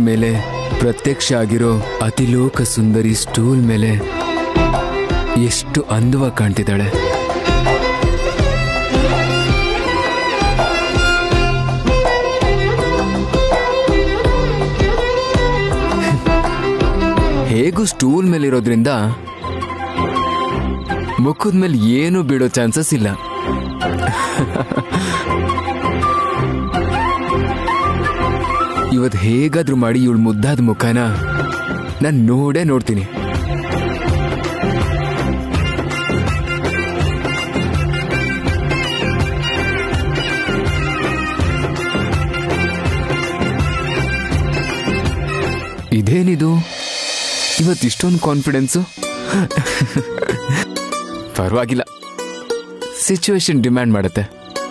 ಮೇಲೆ ಪ್ರತ್ಯಕ್ಷ ಆಗಿರೋ ಅತಿಲೋಕ ಸುಂದರಿ ಸ್ಟೂಲ್ ಮೇಲೆ ಎಷ್ಟು ಅಂದವಾಗಿ ಕಾಣ್ತಿದ್ದಾಳೆ ಹೇಗೂ ಸ್ಟೂಲ್ ಮೇಲಿರೋದ್ರಿಂದ ಮುಖದ ಮೇಲೆ ಏನು ಬಿಡೋ ಚಾನ್ಸಸ್ ಇಲ್ಲ ಇವತ್ತು ಹೇಗಾದ್ರೂ ಮಾಡಿ ಇವಳು ಮುದ್ದಾದ ಮುಖನ ನಾನು ನೋಡೇ ನೋಡ್ತೀನಿ ಇದೇನಿದು ಇವತ್ತು ಇಷ್ಟೊಂದು ಕಾನ್ಫಿಡೆನ್ಸು ಪರವಾಗಿಲ್ಲ ಸಿಚುವೇಶನ್ ಡಿಮ್ಯಾಂಡ್ ಮಾಡುತ್ತೆ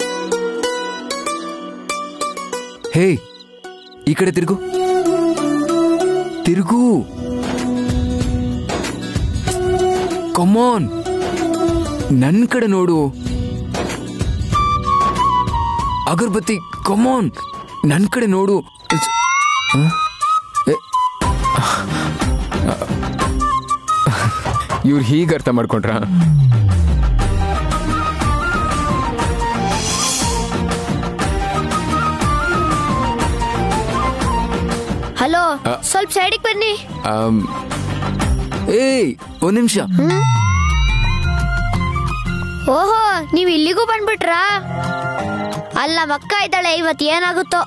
ಹೇ ಈ ಕಡೆ ತಿರುಗು ತಿರುಗು ಕಮಾನ್ ನನ್ನ ಕಡೆ ನೋಡು ಅಗರ್ಬತ್ತಿ ಕಮಾನ್ ನನ್ನ ಕಡೆ ನೋಡು ಹ? ಏ, ಇವ್ರು ಹೀಗೆ ಅರ್ಥ ಮಾಡ್ಕೊಂಡ್ರ ಹಲೋ ಸ್ವಲ್ಪ ಸೈಡಿಗೆ ಬನ್ನಿ ಏಯ್ ಒಂದ್ ನಿಮಿಷ ಓಹೋ ನೀವ್ ಇಲ್ಲಿಗೂ ಬಂದ್ಬಿಟ್ರಾ ಅಲ್ಲ ಮಕ್ಕ ಇದ್ದಾಳೆ ಇವತ್ ಏನಾಗುತ್ತೋ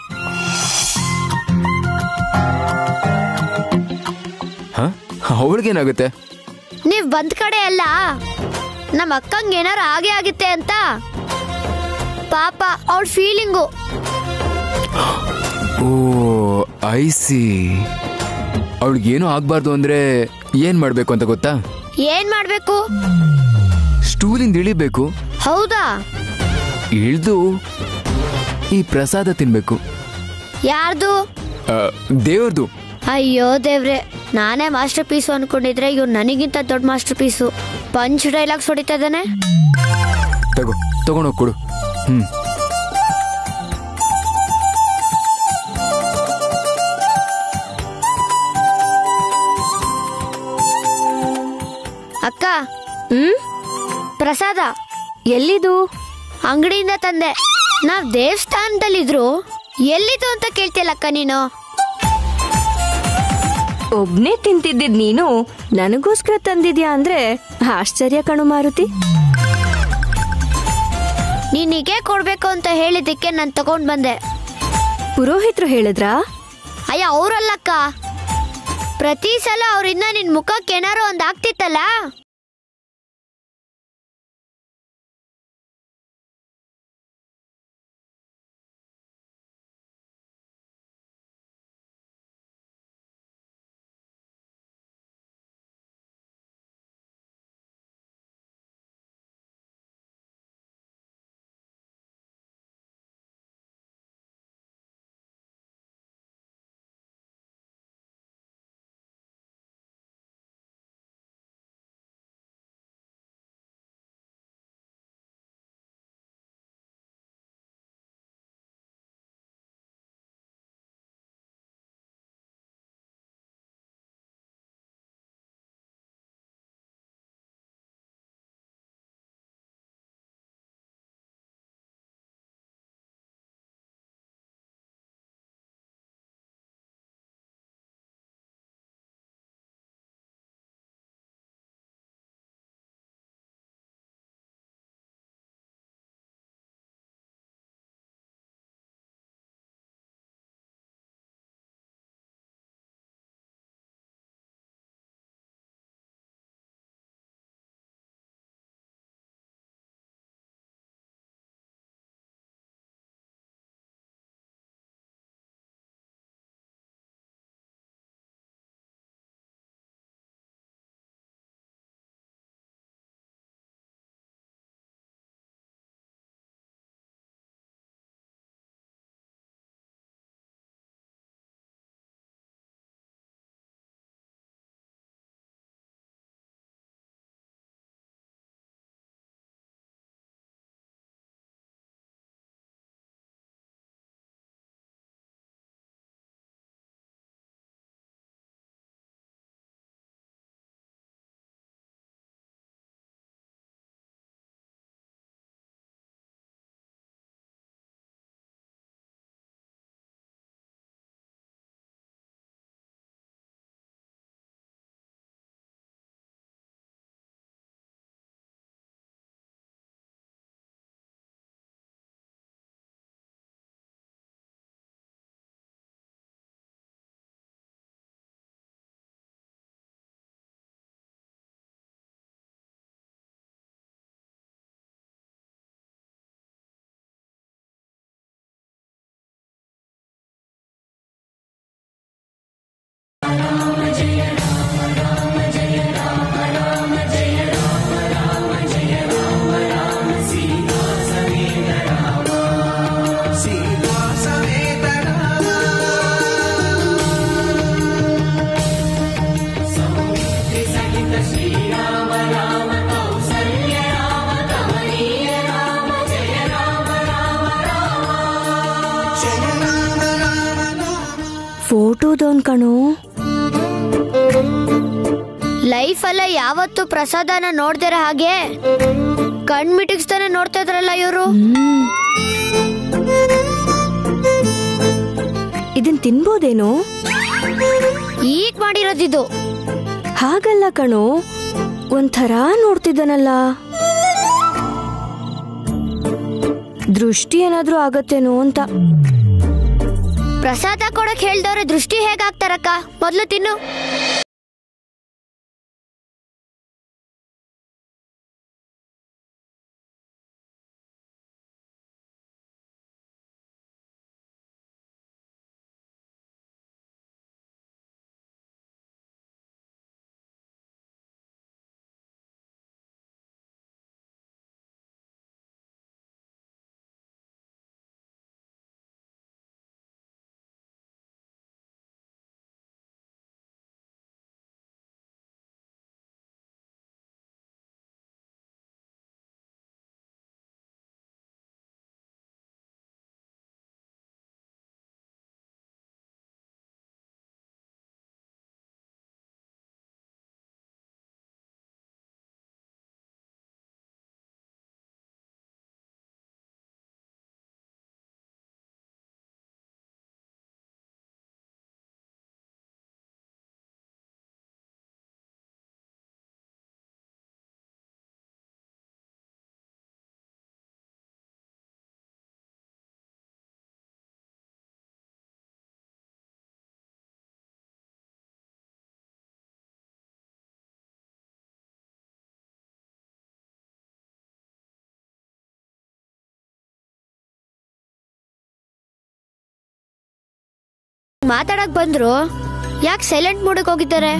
ಹ ಅವಳಿಗೇನಾಗುತ್ತೆ ನೀವ್ ಬಂದ್ ಕಡೆ ಅಲ್ಲ ನಮ್ಮ ಅಕ್ಕಂಗ್ ಏನಾರ ಹಾಗೆ ಆಗಿತ್ತೆ ಅಂತ ಪಾಪ ಅವಳ ಫೀಲಿಂಗು ಓ ಐ ಸಿ ಅವಳಿಗೇನು ಆಗ್ಬಾರ್ದು ಅಂದ್ರೆ ಏನ್ ಮಾಡ್ಬೇಕು ಅಂತ ಗೊತ್ತಾ ಏನ್ ಮಾಡ್ಬೇಕು ಸ್ಟೂಲಿಂದ ಇಳಿಬೇಕು ಹೌದಾ ಇಳ್ದು ಈ ಪ್ರಸಾದ ತಿನ್ಬೇಕು ಯಾರ್ದು ಆ, ದೇವ್ರದು ಅಯ್ಯೋ ದೇವ್ರೆ ನಾನೇ ಮಾಸ್ಟರ್ ಪೀಸು ಅನ್ಕೊಂಡಿದ್ರೆ ಇವ್ರು ನನಗಿಂತ ದೊಡ್ಡ ಮಾಸ್ಟರ್ ಪೀಸು ಪಂಚ್ ಡೈಲಾಗ್ಸ್ ಹೊಡಿತಾ ಇದ್ದಾನೆ ತಗೋ ತಗೊಂಡೋಗ್ ಕೊಡು ಹ್ಮ್ ಅಕ್ಕ ಹ್ಮ್ ಪ್ರಸಾದ ಎಲ್ಲಿದು ಅಂಗಡಿಯಿಂದ ತಂದೆ ನಾವ್ ದೇವಸ್ಥಾನದಲ್ಲಿದ್ರು ಎಲ್ಲಿದು ಅಂತ ಕೇಳ್ತಿಯಲ್ಲಕ್ಕ ನೀನು ಒಬ್ನೇ ತಿಂತಿದ್ದಿದ್ ನೀನು ನನಗೋಸ್ಕರ ತಂದಿದ್ಯಾ ಅಂದ್ರೆ ಆಶ್ಚರ್ಯ ಕಣು ಮಾರುತಿ ನೀನಿಗೆ ಕೊಡ್ಬೇಕು ಅಂತ ಹೇಳಿದ್ದಕ್ಕೆ ನಾನು ತಗೊಂಡ್ ಬಂದೆ ಪುರೋಹಿತ್ರು ಹೇಳಿದ್ರಾ ಅಯ್ಯ ಅವ್ರಲ್ಲಕ್ಕ ಪ್ರತಿ ಸಲ ಅವ್ರಿಂದ ನಿನ್ ಮುಖಕ್ಕೆ ಏನಾರು ಒಂದ್ ಆಗ್ತಿತ್ತಲ್ಲ ಫೋಟೋದವನ್ ಕಣೋ ಲೈಫ್ ಅಲ್ಲ ಯಾವತ್ತು ಪ್ರಸಾದನ ನೋಡ್ದಿರ ಹಾಗೆ ಕಣ್ ಮಿಟಿಕ್ಸ್ತಾನೆ ನೋಡ್ತಾ ಇದ್ರಲ್ಲ ಇವರು ಇದನ್ ತಿನ್ಬೋದೇನೋ ಈಗ ಮಾಡಿರೋದಿದು ಹಾಗಲ್ಲ ಕಣೋ ಒಂಥರ ನೋಡ್ತಿದ್ದಾನಲ್ಲ ದೃಷ್ಟಿ ಏನಾದ್ರೂ ಆಗತ್ತೇನೋ ಅಂತ ಪ್ರಸಾದ ಕೊಡಕ್ ಹೇಳ್ದವ್ರೆ ದೃಷ್ಟಿ ಹೇಗಾಗ್ತಾರಕ್ಕ ಮೊದ್ಲು ತಿನ್ನು ಮಾತಾಡಕ್ ಬಂದ್ರು ಯಾಕೆ ಸೈಲೆಂಟ್ ಮೂಡಕ್ ಹೋಗಿದ್ದಾರೆ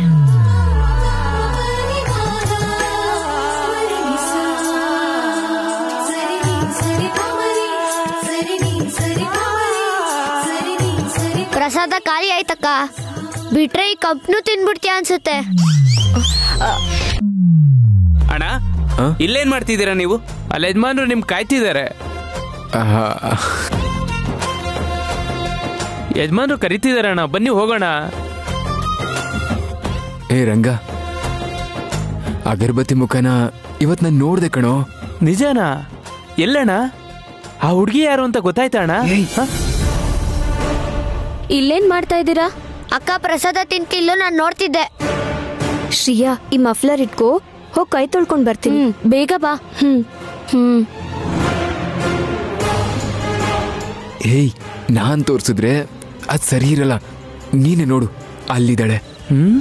ಪ್ರಸಾದ ಖಾಲಿ ಆಯ್ತಕ್ಕ ಬಿಟ್ರೆ ಈ ಕಪ್ನು ತಿನ್ಬಿಡ್ತೀಯ ಅನ್ಸುತ್ತೆ ಅಣ್ಣ ಆ? ಇಲ್ಲೇನ್ ಮಾಡ್ತಿದ್ದೀರಾ ನೀವು ಅಲ್ಲಿ ಯಜಮಾನ್ರು ನಿಮ್ ಕಾಯ್ತಿದ್ದಾರೆ ಆಹಾ, ಯಜಮಾನ್ರು ಕರಿತಿದಾರೆ ಅಣ್ಣ ಬನ್ನಿ ಹೋಗೋಣ ಏ ರಂಗ ಅಗರಬತ್ತಿ ಮುಖನ ಇವತ್ ನಾನು ನೋಡ್ದೆ ಕಣೋ ನಿಜನಾ ಎಲ್ಲಣ್ಣ ಆ ಹುಡುಗಿ ಯಾರು ಅಂತ ಗೊತ್ತಾಯ್ತಾ ಅಣ್ಣ ಹ? ಇಲ್ಲೇನ್ ಮಾಡ್ತಾ ಇದ್ದೀರಾ ಅಕ್ಕ ಪ್ರಸಾದ ತಿಂತಿಲ್ಲೋ ನಾನು ನೋಡ್ತಿದ್ದೆ ಶ್ರಿಯಾ ಈ ಮಫ್ಲರ್ ಇಟ್ಕೋ ಹೋಗ್ ಕೈ ತೊಳ್ಕೊಂಡ್ ಬರ್ತೀನಿ ಬೇಗ ಬಾ ಹ್ಮ್ ಹ್ಮ್ ಏಯ್ ನಾನ್ ತೋರ್ಸಿದ್ರೆ ಅದ್ ಸರಿ ಇರಲ್ಲ ನೀನೆ ನೋಡು ಅಲ್ಲಿದ್ದಾಳೆ ಹ್ಮ್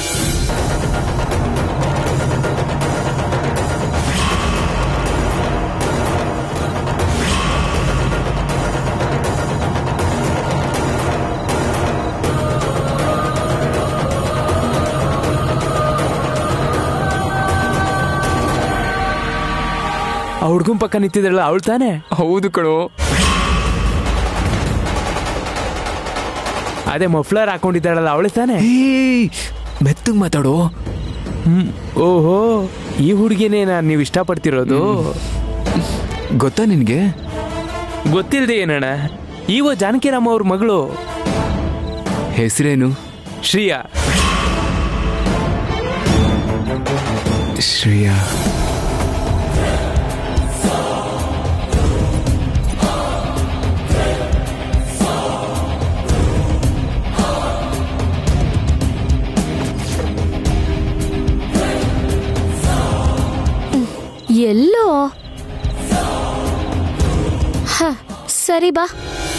ಆ ಹುಡ್ಗನ್ ಪಕ್ಕ ನಿಂತಿದ್ರಲ್ಲ ಅವಳು ತಾನೆ ಹೌದು ಕಣೋ ಅದೇ ಮಫ್ಲರ್ ಹಾಕೊಂಡಿದ್ದಾಳಲ್ಲ ಅವಳು ತಾನೆ ಏಯ್ ಮೆತ್ತಗ್ ಮಾತಾಡೋ ಹ್ಮ್ ಓಹೋ ಈ ಹುಡುಗಿನೇನಾ ನೀವು ಇಷ್ಟಪಡ್ತಿರೋದು ಗೊತ್ತಾ ನಿನ್ಗೆ ಗೊತ್ತಿಲ್ಲದೆ ಏನಣ್ಣ ಈವ ಜಾನಕಿರಾಮ ಅವ್ರ ಮಗಳು ಹೆಸರೇನು ಶ್ರೀಯಾ ಶ್ರೇಯಾ ಎಲ್ಲೋ ಹ ಸರಿ ಬಾ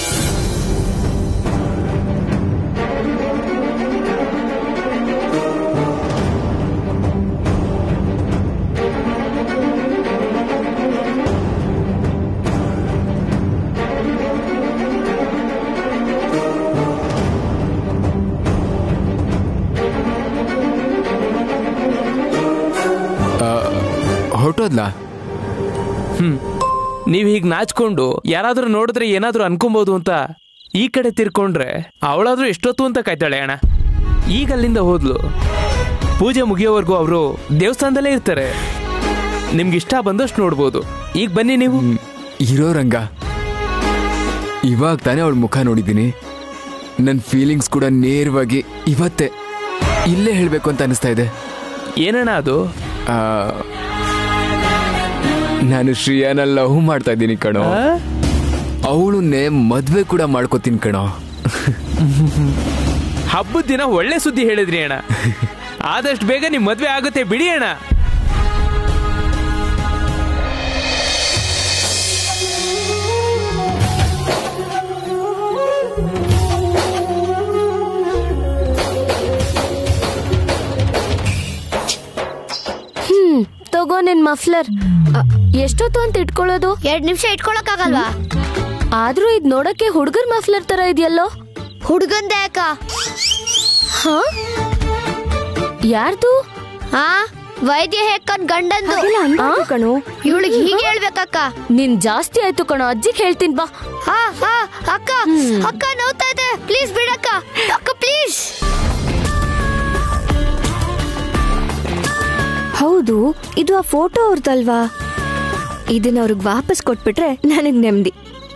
ಹೊರಟೋದ್ಲಾ ಹ್ಮ್ ನೀವ್ ಹೀಗ್ ನಾಚ್ಕೊಂಡು ಯಾರಾದ್ರೂ ನೋಡಿದ್ರೆ ಏನಾದ್ರೂ ಅನ್ಕೊಬಹುದು ಅಂತ ಈ ಕಡೆ ತಿರ್ಕೊಂಡ್ರೆ ಅವಳಾದ್ರೂ ಎಷ್ಟೊತ್ತು ಅಂತ ಕಾಯ್ತಾಳೆ ಅಣ್ಣ ಈಗ ಅಲ್ಲಿಂದ ಹೋದ್ಲು ಪೂಜೆ ಮುಗಿಯೋವರೆಗೂ ಅವರು ದೇವಸ್ಥಾನದಲ್ಲೇ ಇರ್ತಾರೆ ನಿಮ್ಗೆ ಇಷ್ಟ ಬಂದಷ್ಟು ನೋಡ್ಬೋದು ಈಗ ಬನ್ನಿ ನೀವು ಹ್ಮ್, ಇರೋ ರಂಗ ಇವಾಗ ತಾನೇ ಅವಳ ಮುಖ ನೋಡಿದ್ದೀನಿ ನನ್ನ ಫೀಲಿಂಗ್ಸ್ ಕೂಡ ನೇರವಾಗಿ ಇವತ್ತೇ ಇಲ್ಲೇ ಹೇಳಬೇಕು ಅಂತ ಅನಿಸ್ತಾ ಇದೆ ಏನಣ್ಣ ಅದು ಆ, ನಾನು ಶ್ರೇಯಾನ ಲವ್ ಮಾಡ್ತಾ ಇದ್ದೀನಿ ಕಣೋ ಅವಳನ್ನೇ ಮದ್ವೆ ಕೂಡ ಮಾಡ್ಕೋತೀನಿ ಕಣೋ ಹಬ್ಬದ ದಿನ ಒಳ್ಳೆ ಸುದ್ದಿ ಹೇಳಿದ್ರಿ ಅಣ್ಣ ಆದಷ್ಟು ಬೇಗ ನಿಮ್ ಮದ್ವೆ ಆಗುತ್ತೆ ಬಿಡಿ ಅಣ್ಣ ಹ್ಮ್ ತಗೋ ನಿನ್ ಮಫ್ಲರ್ ಅ, ಎಷ್ಟೊತ್ತು ಅಂತ ಇಟ್ಕೊಳ್ಳೋದು ಎರಡ್ ನಿಮಿಷ ಇಟ್ಕೊಳಕ್ಕಾಗಲ್ವಾ ಆದ್ರೂ ಇದ್ ನೋಡಕ್ಕೆ ಹುಡುಗರ್ ಮಫ್ಲರ್ ತರ ಇದೆಯಲ್ಲೋ ಹುಡ್ಗಂದೆ ಅಕ್ಕ ಹಾ ಯಾರ್ದು ಹಾ ವೈದ್ಯ ಹೇಕ್ಕನ್ ಗಂಡಂದು ಆ, ಕಣೋ ಇವಳಿಗೆ ಹೀಗೆ ಹೇಳ್ಬೇಕಕ್ಕ ನಿನ್ ಜಾಸ್ತಿ ಆಯ್ತು ಕಣೋ ಅಜ್ಜಿಗ್ ಹೇಳ್ತೀನಿ ಬಾ ಹಾ ಹಾ ಅಕ್ಕ ಅಕ್ಕ ನೋವ್ತಾ ಇದೆ ಪ್ಲೀಸ್ ಬಿಡಕ್ಕ ಅಕ್ಕ ಪ್ಲೀಸ್ ಹೌದು ಇದು ಆ ಫೋಟೋ ಅವ್ರದಲ್ವಾ ಇದನ್ನ ಅವ್ರಿಗೆ ವಾಪಸ್ ಕೊಟ್ಬಿಟ್ರೆ ನನಗ್ ನೆಮ್ಮದಿ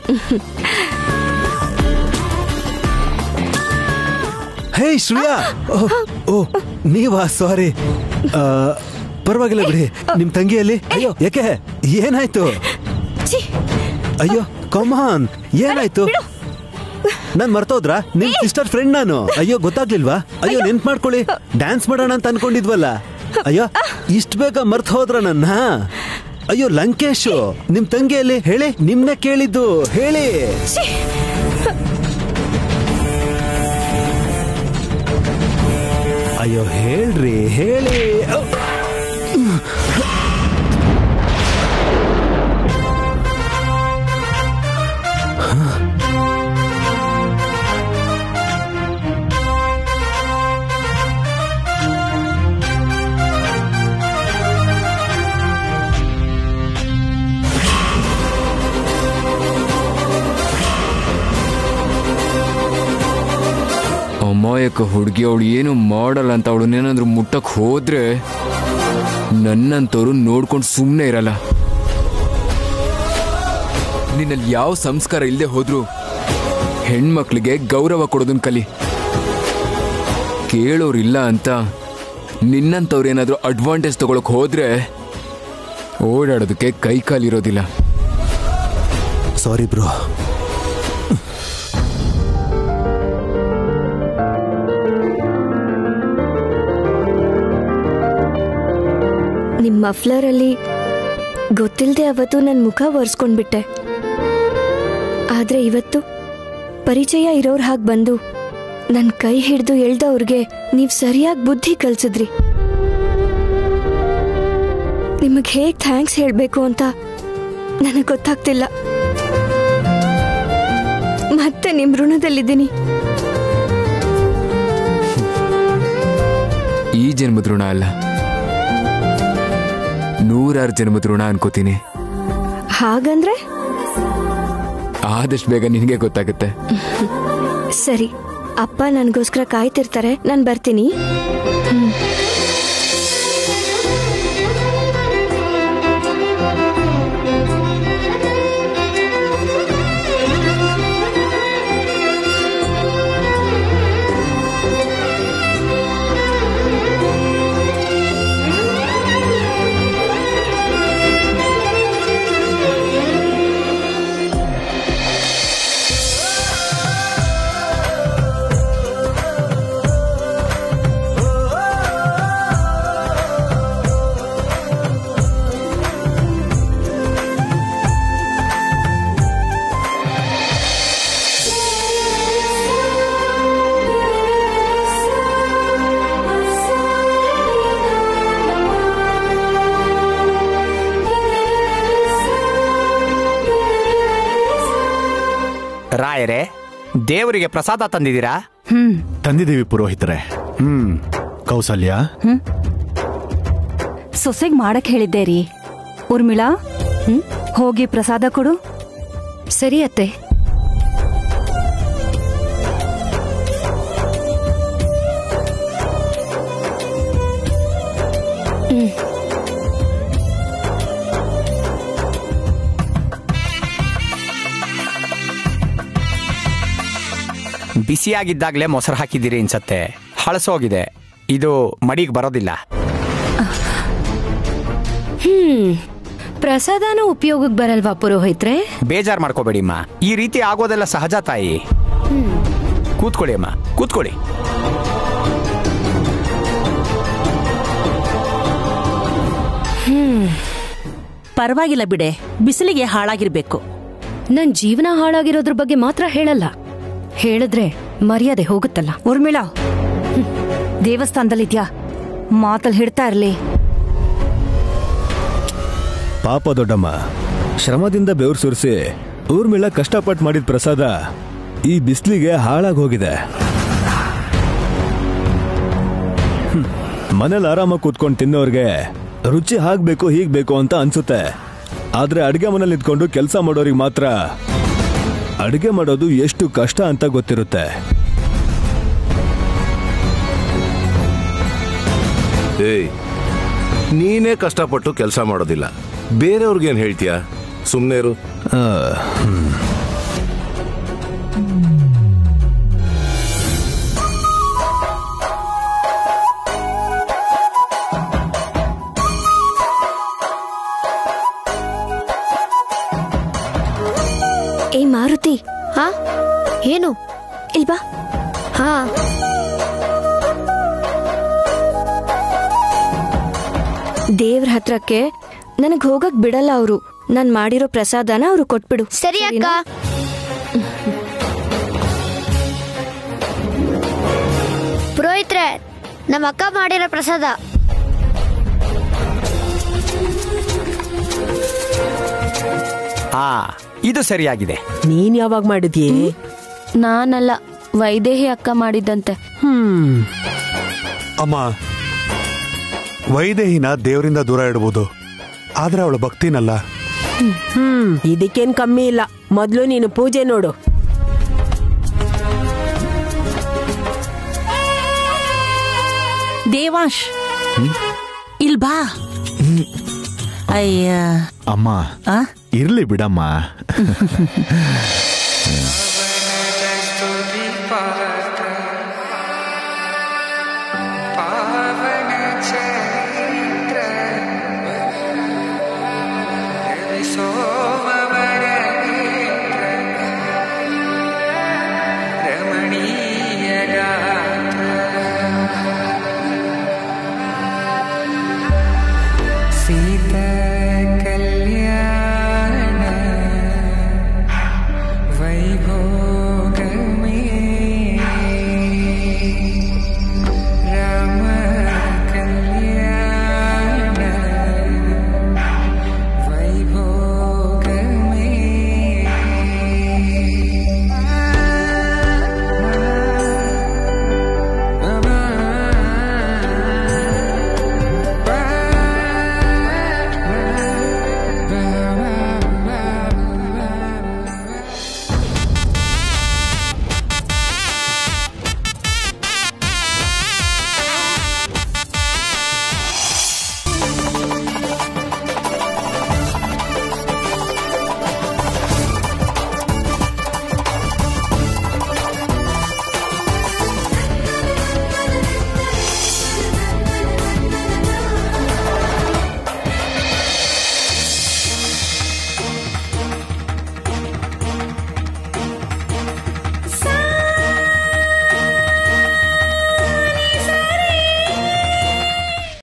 ಹೇ ಶ್ರೇಯಾ ಓಹ್, ಓಹ್ ನೀವಾ ಸಾರಿ ಪರವಾಗಿಲ್ಲ ಬಿಡಿ ನಿಮ್ ತಂಗಿಯಲ್ಲಿ ಅಯ್ಯೋ ಯಾಕೆ ಏನಾಯ್ತು ಅಯ್ಯೋ ಕಮಾನ್ ಏನಾಯ್ತು ನಾನ್ ಮರ್ತೋದ್ರಾ ನಿಮ್ ಸಿಸ್ಟರ್ ಫ್ರೆಂಡ್ ನಾನು ಅಯ್ಯೋ ಗೊತ್ತಾಗ್ಲಿಲ್ವಾ ಅಯ್ಯೋ ನೆನ್ಪ್ ಮಾಡ್ಕೊಳ್ಳಿ ಡ್ಯಾನ್ಸ್ ಮಾಡೋಣ ಅಂತ ಅನ್ಕೊಂಡಿದ್ವಲ್ಲ ಅಯ್ಯೋ ಇಷ್ಟ ಬೇಗ ಮರ್ತ್ ಹೋದ್ರ ನನ್ನ ಅಯ್ಯೋ ಲಂಕೇಶು ನಿಮ್ ತಂಗಿಯಲ್ಲಿ ಹೇಳಿ ನಿಮ್ನೆ ಕೇಳಿದ್ದು ಹೇಳಿ ಅಯ್ಯೋ ಹೇಳ್ರಿ ಹೇಳಿ ಔ. ಅಮಾಯಕ ಹುಡುಗಿ ಅವಳು ಏನು ಮಾಡಲ್ಲ ಅಂತ ಅವಳನ್ನೇನಾದ್ರೂ ಮುಟ್ಟಕ್ ಹೋದ್ರೆ ನನ್ನಂತವ್ರು ನೋಡ್ಕೊಂಡು ಸುಮ್ಮನೆ ಇರಲ್ಲ ನಿನ್ನಲ್ಲಿ ಯಾವ ಸಂಸ್ಕಾರ ಇಲ್ಲದೆ ಹೋದ್ರು ಹೆಣ್ಮಕ್ಳಿಗೆ ಗೌರವ ಕೊಡೋದನ್ನ ಕಲಿ ಕೇಳೋರಿಲ್ಲ ಅಂತ ನಿನ್ನಂಥವ್ರೇನಾದ್ರೂ ಅಡ್ವಾಂಟೇಜ್ ತಗೊಳಕ್ ಹೋದ್ರೆ ಓಡಾಡೋದಕ್ಕೆ ಕೈ ಕಾಲಿರೋದಿಲ್ಲ ಸಾರಿ ಬ್ರೋ ನಿಮ್ ಮಫ್ಲರ್ ಅಲ್ಲಿ ಗೊತ್ತಿಲ್ದೆ ಅವತ್ತು ನನ್ ಮುಖ ಒರೆಸ್ಕೊಂಡ್ಬಿಟ್ಟೆ ಆದ್ರೆ ಇವತ್ತು ಪರಿಚಯ ಇರೋರ್ ಹಾಗೆ ಬಂದು ನನ್ ಕೈ ಹಿಡಿದು ಎಳ್ದವ್ರಿಗೆ ನೀವ್ ಸರಿಯಾಗಿ ಬುದ್ಧಿ ಕಲ್ಸಿದ್ರಿ ನಿಮಗ್ ಹೇಗ್ ಥ್ಯಾಂಕ್ಸ್ ಹೇಳ್ಬೇಕು ಅಂತ ನನಗ್ ಗೊತ್ತಾಗ್ತಿಲ್ಲ ಮತ್ತೆ ನಿಮ್ ಋಣದಲ್ಲಿದ್ದೀನಿ ಈ ಜನ್ಮದ ಋಣ ಅಲ್ಲ ನೂರಾರು ಜನ್ಮದ ಋಣ ಅನ್ಕೋತೀನಿ ಹಾಗಂದ್ರೆ ಆದಷ್ಟು ಬೇಗ ನಿನಗೆ ಗೊತ್ತಾಗುತ್ತೆ ಸರಿ ಅಪ್ಪ ನನಗೋಸ್ಕರ ಕಾಯ್ತಿರ್ತಾರೆ ನಾನು ಬರ್ತೀನಿ ರಾಯರೇ ದೇವರಿಗೆ ಪ್ರಸಾದ ತಂದಿದ್ದೀರಾ ತಂದಿದ್ದೀವಿ ಪುರೋಹಿತರೆ ಹ್ಮ್ ಕೌಸಲ್ಯ ಸೊಸೆಗ್ ಮಾಡಕ್ ಹೇಳಿದ್ದೆ ರೀ ಉರ್ಮಿಳಾ ಹೋಗಿ ಪ್ರಸಾದ ಕೊಡು ಸರಿ ಅತ್ತೆ ಬಿಸಿಯಾಗಿದ್ದಾಗಲೇ ಮೊಸರು ಹಾಕಿದ್ದೀರಿ ಅನ್ಸತ್ತೆ ಹಳಸೋಗಿದೆ ಇದು ಮಡಿಗೆ ಬರೋದಿಲ್ಲ ಹ್ಮ್ ಪ್ರಸಾದನೂ ಉಪಯೋಗಕ್ಕೆ ಬರಲ್ವಾ ಪುರೋಹಿತ್ರೆ ಬೇಜಾರ್ ಮಾಡ್ಕೋಬೇಡಿಮ್ಮ ಈ ರೀತಿ ಆಗೋದೆಲ್ಲ ಸಹಜ ತಾಯಿ ಕೂತ್ಕೊಳ್ಳಿ ಅಮ್ಮ ಕೂತ್ಕೊಳ್ಳಿ ಪರವಾಗಿಲ್ಲ ಬಿಡೆ ಬಿಸಿಲಿಗೆ ಹಾಳಾಗಿರ್ಬೇಕು ನನ್ ಜೀವನ ಹಾಳಾಗಿರೋದ್ರ ಬಗ್ಗೆ ಮಾತ್ರ ಹೇಳಲ್ಲ ಹೇಳಿದ್ರೆ ಮರ್ಯಾದೆ ಹೋಗುತ್ತಲ್ಲ ಉರ್ಮಿಳಾ ದೇವಸ್ಥಾನದಲ್ಲಿದ್ಯಾ ಮಾತಲ್ಲಿ ಹಿಡ್ತಾ ಇರ್ಲಿ ಪಾಪ ದೊಡ್ಡಮ್ಮ ಶ್ರಮದಿಂದ ಬೆವರು ಸುರಿಸಿ ಊರ್ಮಿಳ ಕಷ್ಟಪಟ್ಟು ಮಾಡಿದ ಪ್ರಸಾದ ಈ ಬಿಸಿಲಿಗೆ ಹಾಳಾಗಿ ಹೋಗಿದೆ ಹ್ಮ್. ಮನೇಲಿ ಆರಾಮಾಗಿ ಕೂತ್ಕೊಂಡು ತಿನ್ನೋರ್ಗೆ ರುಚಿ ಹಾಕ್ಬೇಕು ಹೀಗ್ ಬೇಕು ಅಂತ ಅನ್ಸುತ್ತೆ ಆದ್ರೆ ಅಡ್ಗೆ ಮನೇಲಿ ನಿಂತ್ಕೊಂಡು ಕೆಲಸ ಮಾಡೋರಿಗೆ ಮಾತ್ರ ಅಡ್ಗೆ ಮಾಡೋದು ಎಷ್ಟು ಕಷ್ಟ ಅಂತ ಗೊತ್ತಿರುತ್ತೆ ಏಯ್ ನೀನೇ ಕಷ್ಟಪಟ್ಟು ಕೆಲಸ ಮಾಡೋದಿಲ್ಲ ಬೇರೆಯವ್ರಿಗೇನು ಹೇಳ್ತೀಯಾ ಸುಮ್ಮನೆ ಇರು ಆ, ಹ್ಮ್. ಏ ಮಾರುತಿ ಹಾ ಏನು ಇಲ್ವಾ ಹಾ ದೇವ್ರ ಹತ್ರಕ್ಕೆ ನನಗ್ ಹೋಗಕ್ ಬಿಡಲ್ಲ ಅವರು ನಾನ್ ಮಾಡಿರೋ ಪ್ರಸಾದನ ಅವ್ರು ಕೊಟ್ಬಿಡು ಸರಿ ಅಕ್ಕ ಪುರೋಹಿತ್ರೆ ನಮ್ಮ ಅಕ್ಕ ಮಾಡಿರೋ ಪ್ರಸಾದ ಹಾ ಇದು ಸರಿಯಾಗಿದೆ ನೀನ್ ಯಾವಾಗ ಮಾಡಿದ್ಯೇ ನಾನಲ್ಲ ವೈದೇಹಿ ಅಕ್ಕ ಮಾಡಿದ್ದಂತೆ ಹ್ಮ್ ಅಮ್ಮ ವೈದೇಹಿನ ದೇವರಿಂದ ದೂರ ಇಡ್ಬೋದು ಆದ್ರೆ ಅವಳ ಭಕ್ತಿನಲ್ಲ ಹ್ಮ್ ಇದಕ್ಕೇನ್ ಕಮ್ಮಿ ಇಲ್ಲ ಮೊದ್ಲು ನೀನು ಪೂಜೆ ನೋಡು ದೇವಾಂಶ್ ಇಲ್ ಬಾ ಅಯ್ಯ ಅಮ್ಮ ಆ? ಇರ್ಲಿ ಬಿಡಮ್ಮ